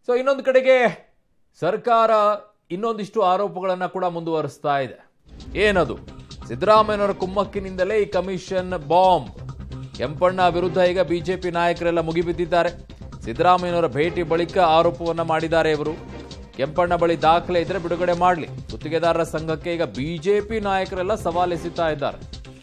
so ಇನ್ನೊಂದು ಕಡೆಗೆ ಸರ್ಕಾರ ಇನ್ನೊಂದಿಷ್ಟು ಆರೋಪಗಳನ್ನು ಕೂಡ ಮುಂದುವರಿಸ್ತಾ ಇದೆ ಏನದು ಸಿದ್ದರಾಮಯ್ಯನವರ ಕುಮ್ಮಕ್ಕಿನಿಂದಲೇ ಈ ಕಮಿಷನ್ ಬಾಂಬ್ ಕೆಂಪಣ್ಣ ವಿರುದ್ಧ ಈಗ ಬಿಜೆಪಿ ನಾಯಕರೆಲ್ಲ ಮುಗಿಬಿದ್ದಿದ್ದಾರೆ ಸಿದ್ದರಾಮಯ್ಯನವರ ಭೇಟಿ ಬಳಿಕ ಆರೋಪವನ್ನ ಮಾಡಿದ್ದಾರೆ ಇವರು ಕೆಂಪಣ್ಣ ಬಳಿ ದಾಖಲೆ ಇದ್ರೆ ಬಿಡುಗಡೆ ಮಾಡಲಿ ಗುತ್ತಿಗೆದಾರರ ಸಂಘಕ್ಕೆ ಈಗ ಬಿಜೆಪಿ ನಾಯಕರೆಲ್ಲ ಸವಾಲೆಸೆಯುತ್ತಾ ಇದ್ದಾರೆ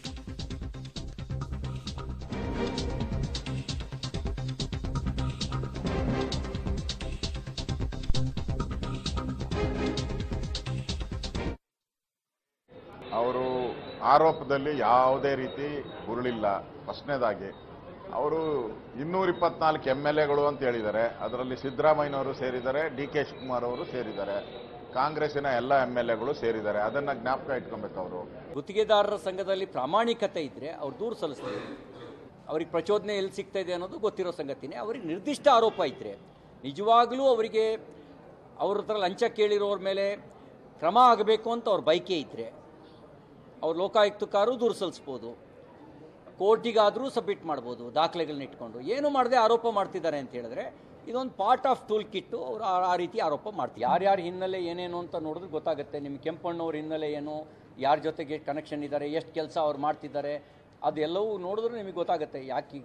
ಅವರು ಆರೋಪದಲ್ಲಿ ಯಾವುದೇ ರೀತಿ ಉರುಳಿಲ್ಲ ಫಸ್ಟ್ನೇದಾಗಿ ಅವರು ಇನ್ನೂರ ಇಪ್ಪತ್ನಾಲ್ಕು ಎಮ್ ಎಲ್ ಎಗಳು ಅಂತ ಹೇಳಿದ್ದಾರೆ ಅದರಲ್ಲಿ ಸಿದ್ದರಾಮಯ್ಯನವರು ಸೇರಿದ್ದಾರೆ ಡಿ ಕೆ ಶಿವಕುಮಾರ್ ಅವರು ಸೇರಿದ್ದಾರೆ ಕಾಂಗ್ರೆಸ್ಸಿನ ಎಲ್ಲ ಎಮ್ ಎಲ್ ಎಗಳು ಸೇರಿದ್ದಾರೆ ಅದನ್ನ ಜ್ಞಾಪಕ ಇಟ್ಕೊಬೇಕು ಅವರು ಗುತ್ತಿಗೆದಾರರ ಸಂಘದಲ್ಲಿ ಪ್ರಾಮಾಣಿಕತೆ ಇದ್ದರೆ ಅವ್ರು ದೂರು ಸಲ್ಲಿಸ್ತಾರೆ ಅವ್ರಿಗೆ ಪ್ರಚೋದನೆ ಎಲ್ಲಿ ಸಿಗ್ತಾ ಇದೆ ಅನ್ನೋದು ಗೊತ್ತಿರೋ ಸಂಗತಿನೇ ಅವ್ರಿಗೆ ನಿರ್ದಿಷ್ಟ ಆರೋಪ ಇದ್ದರೆ ನಿಜವಾಗಲೂ ಅವರಿಗೆ ಅವ್ರ ಹತ್ರ ಲಂಚ ಕೇಳಿರೋರ ಮೇಲೆ ಕ್ರಮ ಆಗಬೇಕು ಅಂತ ಅವ್ರ ಬೈಕೆ ಇದ್ದರೆ ಅವ್ರು ಲೋಕಾಯುಕ್ತಕ್ಕಾರು ದೂರು ಸಲ್ಲಿಸ್ಬೋದು ಕೋರ್ಟಿಗಾದರೂ ಸಬ್ಮಿಟ್ ಮಾಡ್ಬೋದು ದಾಖಲೆಗಳನ್ನ ಇಟ್ಕೊಂಡು ಏನು ಮಾಡದೆ ಆರೋಪ ಮಾಡ್ತಿದ್ದಾರೆ ಅಂತ ಹೇಳಿದ್ರೆ ಇದೊಂದು ಪಾರ್ಟ್ ಆಫ್ ಟೂಲ್ ಕಿಟ್ಟು ಅವರು ಆ- ಆ ರೀತಿ ಆರೋಪ ಮಾಡ್ತಾರೆ ಯಾರ್ಯಾರ ಹಿನ್ನೆಲೆ ಏನೇನು ಅಂತ ನೋಡಿದ್ರೆ ಗೊತ್ತಾಗುತ್ತೆ ನಿಮ್ಮ ಕೆಂಪಣ್ಣವ್ರ ಹಿನ್ನೆಲೆ ಏನು ಯಾರ ಜೊತೆಗೆ ಕನೆಕ್ಷನ್ ಇದ್ದಾರೆ ಎಷ್ಟು ಕೆಲಸ ಅವ್ರು ಮಾಡ್ತಿದ್ದಾರೆ ಅದೆಲ್ಲವೂ ನೋಡಿದ್ರೆ ನಿಮಗೆ ಗೊತ್ತಾಗುತ್ತೆ ಯಾಕೆ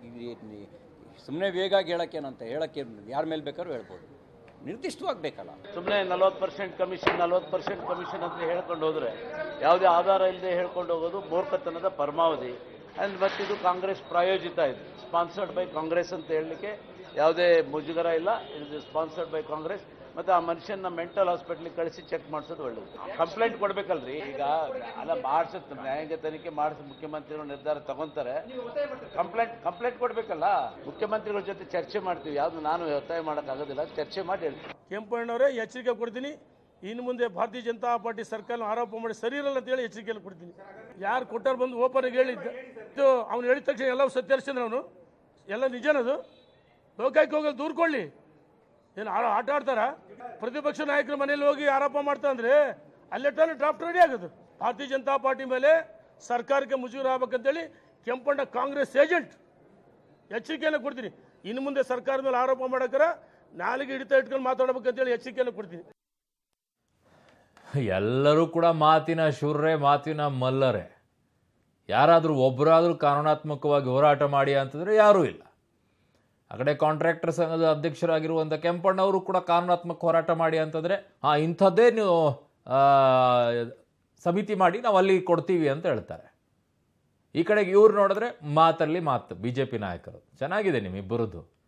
ಸುಮ್ಮನೆ ವೇಗಾಗಿ ಹೇಳೋಕ್ಕೇನಂತ ಹೇಳೋಕ್ಕೆ ಯಾರ ಮೇಲೆ ಬೇಕಾದ್ರೂ ಹೇಳ್ಬೋದು ನಿರ್ದಿಷ್ಟವಾಗಿ ಬೇಕಲ್ಲ ಸುಮ್ಮನೆ ನಲ್ವತ್ತು ಪರ್ಸೆಂಟ್ ಕಮಿಷನ್ ನಲ್ವತ್ತು ಪರ್ಸೆಂಟ್ ಕಮಿಷನ್ ಅಂತ ಹೇಳ್ಕೊಂಡು ಹೋದರೆ ಯಾವುದೇ ಆಧಾರ ಇಲ್ಲದೆ ಹೇಳ್ಕೊಂಡು ಹೋಗೋದು ಮೂರ್ಖತನದ ಪರಮಾವಧಿ ಆ್ಯಂಡ್ ಮತ್ತಿದು ಕಾಂಗ್ರೆಸ್ ಪ್ರಾಯೋಜಿತ ಇದು ಸ್ಪಾನ್ಸರ್ಡ್ ಬೈ ಕಾಂಗ್ರೆಸ್ ಅಂತ ಹೇಳಲಿಕ್ಕೆ ಯಾವುದೇ ಮುಜುಗರ ಇಲ್ಲ ಇದು ಸ್ಪಾನ್ಸರ್ಡ್ ಬೈ ಕಾಂಗ್ರೆಸ್ ಮತ್ತು ಆ ಮನುಷ್ಯನ ಮೆಂಟಲ್ ಹಾಸ್ಪಿಟ್ಲಿಗೆ ಕಳಿಸಿ ಚೆಕ್ ಮಾಡಿಸೋದು ಒಳ್ಳೇದು ಕಂಪ್ಲೇಂಟ್ ಕೊಡ್ಬೇಕಲ್ರಿ ಈಗ ಅಲ್ಲ ಮಾಡಿಸುತ್ತೆ ನ್ಯಾಯಾಂಗ ತನಿಖೆ ಮಾಡಿಸಿ ಮುಖ್ಯಮಂತ್ರಿಗಳು ನಿರ್ಧಾರ ತಗೊಂತಾರೆ ಕಂಪ್ಲೇಂಟ್ ಕಂಪ್ಲೇಂಟ್ ಕೊಡಬೇಕಲ್ಲ ಮುಖ್ಯಮಂತ್ರಿಗಳ ಜೊತೆ ಚರ್ಚೆ ಮಾಡ್ತೀವಿ ಯಾವುದು ನಾನು ಒತ್ತಾಯ ಮಾಡೋಕ್ಕಾಗೋದಿಲ್ಲ ಚರ್ಚೆ ಮಾಡಿ ಹೇಳ್ತೀನಿ ಕೆಂಪಣ್ಣವರೇ ಎಚ್ಚರಿಕೆ ಕೊಡ್ತೀನಿ ಇನ್ನು ಮುಂದೆ ಭಾರತೀಯ ಜನತಾ ಪಾರ್ಟಿ ಸರ್ಕಾರ ಆರೋಪ ಮಾಡಿ ಸರಿ ಇರಲ್ಲ ಅಂತ ಹೇಳಿ ಎಚ್ಚರಿಕೆಯಲ್ಲಿ ಕೊಡ್ತೀನಿ ಯಾರು ಕೊಟ್ಟಾರು ಬಂದು ಓಪನ್ ಆಗಿ ಹೇಳಿದ್ದ ಇದು ಅವ್ನು ಹೇಳಿದ ತಕ್ಷಣ ಎಲ್ಲ ಸತ್ಯರಿಸಿದ್ರೆ ಅವನು ಎಲ್ಲ ನಿಜನದು ಲೋಕಾಯುಕ್ತ ಹೋಗಿ ದೂರ ಕೊಡ್ಲಿ ಏನು ಆ- ಆಟ ಆಡ್ತಾರ ಪ್ರತಿಪಕ್ಷ ನಾಯಕರ ಮನೇಲಿ ಹೋಗಿ ಆರೋಪ ಮಾಡ್ತಾ ಅಂದ್ರೆ ಅಲ್ಲೇ ತಾನೇ ಡ್ರಾಫ್ಟ್ ರೆಡಿ ಆಗೋದು ಭಾರತೀಯ ಜನತಾ ಪಾರ್ಟಿ ಮೇಲೆ ಸರ್ಕಾರಕ್ಕೆ ಮುಜುಗರ ಆಗ್ಬೇಕಂತೇಳಿ ಕೆಂಪಣ್ಣ ಕಾಂಗ್ರೆಸ್ ಏಜೆಂಟ್ ಎಚ್ಚರಿಕೆಯನ್ನು ಕೊಡ್ತೀನಿ ಇನ್ನು ಮುಂದೆ ಸರ್ಕಾರದ ಮೇಲೆ ಆರೋಪ ಮಾಡಕ್ಕಾರ ನಾಲಿಗೆ ಹಿಡಿತ ಇಟ್ಕೊಂಡು ಮಾತಾಡ್ಬೇಕಂತೇಳಿ ಎಚ್ಚರಿಕೆಯನ್ನು ಕೊಡ್ತೀನಿ ಎಲ್ಲರೂ ಕೂಡ ಮಾತಿನ ಶೂರ್ರೆ ಮಾತಿನ ಮಲ್ಲರೆ ಯಾರಾದರೂ ಒಬ್ಬರಾದರೂ ಕಾನೂನಾತ್ಮಕವಾಗಿ ಹೋರಾಟ ಮಾಡಿ ಅಂತಂದರೆ ಯಾರೂ ಇಲ್ಲ ಆ ಕಡೆ ಕಾಂಟ್ರಾಕ್ಟರ್ ಸಂಘದ ಅಧ್ಯಕ್ಷರಾಗಿರುವಂಥ ಕೆಂಪಣ್ಣವರು ಕೂಡ ಕಾನೂನಾತ್ಮಕ ಹೋರಾಟ ಮಾಡಿ ಅಂತಂದರೆ ಹಾಂ ಇಂಥದ್ದೇ ನೀವು ಆ, ಸಮಿತಿ ಮಾಡಿ ನಾವು ಅಲ್ಲಿ ಕೊಡ್ತೀವಿ ಅಂತ ಹೇಳ್ತಾರೆ ಈ ಕಡೆಗೆ ಇವ್ರು ನೋಡಿದ್ರೆ ಮಾತಲ್ಲಿ ಮಾತು ಬಿ ಜೆ ಪಿ ನಾಯಕರು ಚೆನ್ನಾಗಿದೆ ನಿಮ್ಮಿಬ್ಬರದ್ದು